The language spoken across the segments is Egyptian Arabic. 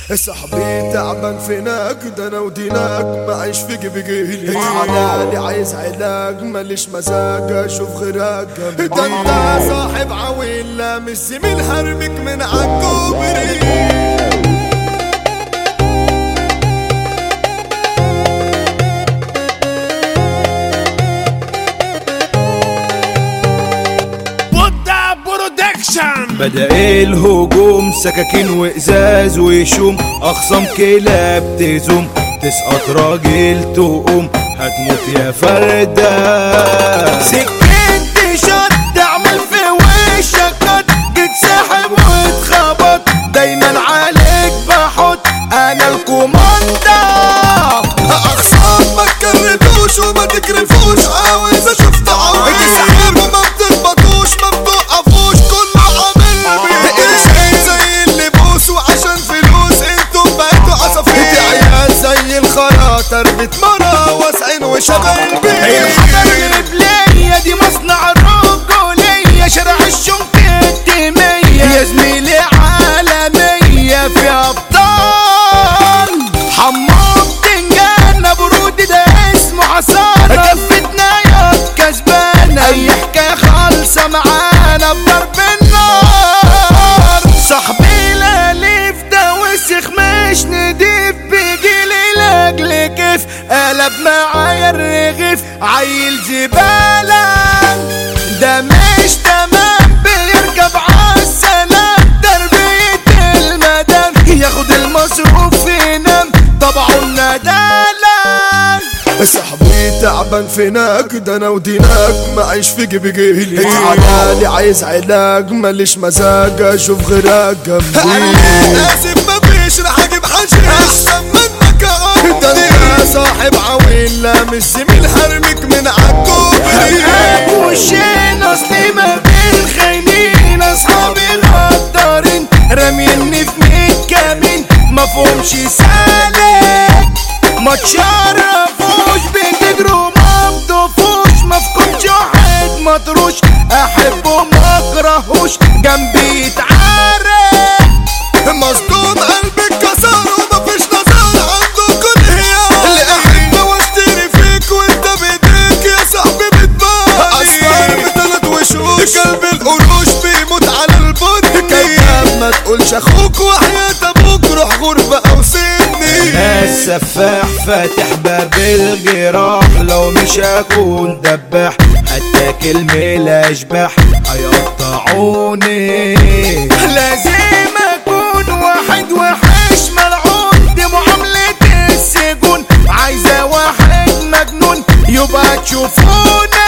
صاحبي تعبان في نقد انا وديناك معيش في جيبي جيلي تعالى عايز علاج ماليش مزاج اشوف غيرك ده انت صاحب عويل لا مش زميل هرمك من عالكوبري بودا برودكشن بدأ الهجوم سكاكين وإزاز وشوم أخصام كلاب تزوم تسقط راجل تقوم هتموت يا فردة سكنت شد اعمل في وشك قد جيت ساحب واتخبط دايما عليك بحط انا الكوماندا اخصام ما تكرفوش وما تكرفوش عاوز اشوف تعاوز تسحب وما بتربطوش ما بتوقفوش كله عامل بيه قرشين زي اللي بوس وعشان فلوس انتم بقيتوا عصافير عيال زي الخراطر بتمرة واسعين وشغال بيه الحجر الرجلية دي مصنع الرجولية شارع الشنك الدمية يا زميلي عالمية في ابطال حمام بتنجان برود ده اسمه حصانة كفتنا يا كسبانة اي حكاية خالصة معانا بضرب النار صاحبي الاليف ده وسخ مش نضيف بيجيلي لاجل كيف قلب معايا الرغيف عيل زبالة ده مش تمام بيركب عالسلام تربية المدام ياخد المصروف ينام طبعه الندالة صاحبي تعبان في نقد انا وديناك معيش في جيبي جيلي تعالى عايز علاج ماليش مزاج اشوف غيرك جنبي انا اسف مفيش رح اجيب حشيش احسن منك اقول ده انت صاحب عويل لا مش زميل هرمك من عالكوبري وشين اصلي ما بين خاينين اصحابي غدارين راميني في ميت كمين مفهومش سالك ما تشرفوش بتجروا ما بتطفوش مفكوش واحد مطروش احبه ما اكرهوش جنبي يتعارك مصدوم قلبي اتكسر ومفيش نظر عندكم هي اللي احب واشتري فيك وانت بايديك يا صاحبي بتبان اصفر بثلاث وشوش قلب القروش بيموت على البن كيف ما تقولش اخوك وحياة ابوك روح غربة او سني السفاح فاتح باب الجراح لو مش هكون دباح هتاكل من الاشباح هيقطعوني لازم اكون واحد وحش ملعون دي معاملة السجون عايزة واحد مجنون يبقى تشوفوني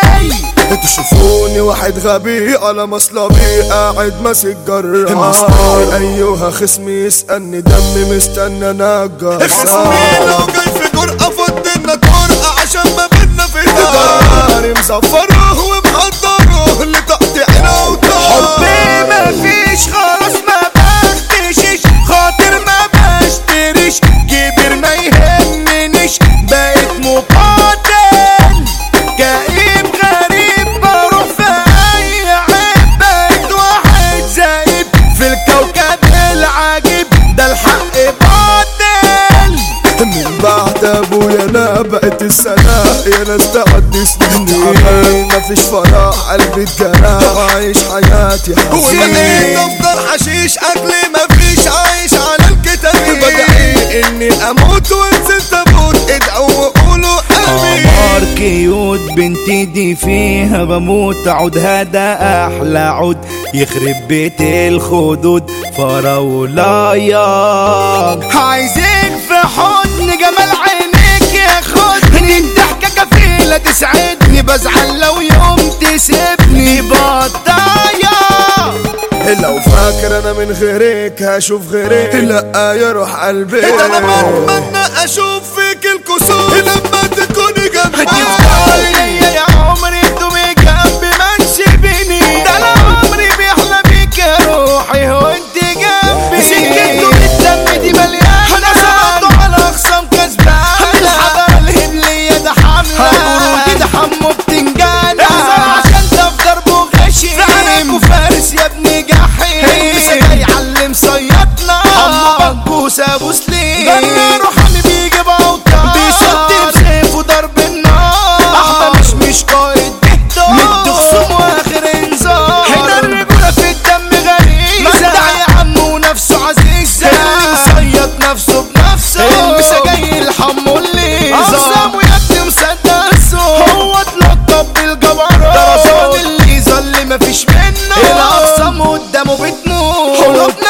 تشوفوني واحد غبي على مصلبي قاعد ماسك جرار ايها خصمي يسألني دمي مستنى نجار خصمي لو جاي في جرأة فضلنا طرقة عشان ما بينا في دار مزفره ومقدره لتقطيع الاوتار حبي مفيش خلاص ما بختشش خاطر ما بشتريش كبر ما يهمنيش بقيت مقاتل كئيب غريب بروح في اي عيب بقيت واحد زايب في الكوكب العجيب ده الحق باطل من بعد ابويا انا بقيت السنة يا ناس تعدي سنين تعبان مفيش فرح قلبي اتجرح عايش حياتي وبقيت حزين افضل حشيش اكلي مفيش عايش على الكتاب بدعي اني اموت وانزل تموت ادعوا وقولوا امين قمر كيوت بنتي دي فيها بموت عود هذا احلى عود يخرب بيت الخدود فراولايا عايزك في حضن جمال عينيك ياخدني الضحكة كفيلة تسعدني بزعل لو يوم تسيبني بطايا لو فاكر انا من غيرك هشوف غيرك لا يروح قلبي ده انا بتمنى اشوف فيك الكسور لما تكوني جنبي هتفضل ليا يا عمري تقومي جنبي ما تسيبيني ده انا عمري بيحلى بيك يا روحي هو انت جنبي سكته بالدم دي مليانة انا صبرت على اخصام كسبان الحضارة الهبلية ده حملة برودي ده حمو بتنجان عشان ده في ضربه غشيم فارس يا ابني جحيم جاي علم صيادنا حمو بنكوسة ابو سليم جنة روحاني بيجيب اوتار بيصد بسيفه ضرب النار احمى مش مش قائد مد خصوم واخر انذار هنا الرجولة في الدم غريزة مجدع يا عم ونفسه عزيزة اللي مصيد نفسه بنفسه المسا جاي الحمو اللي اقسامه يا ابني مصدق السوق هو اتلقب بالجبروت طرزان اللي اللي مفيش منه الاقسام قدامه بتموت حروب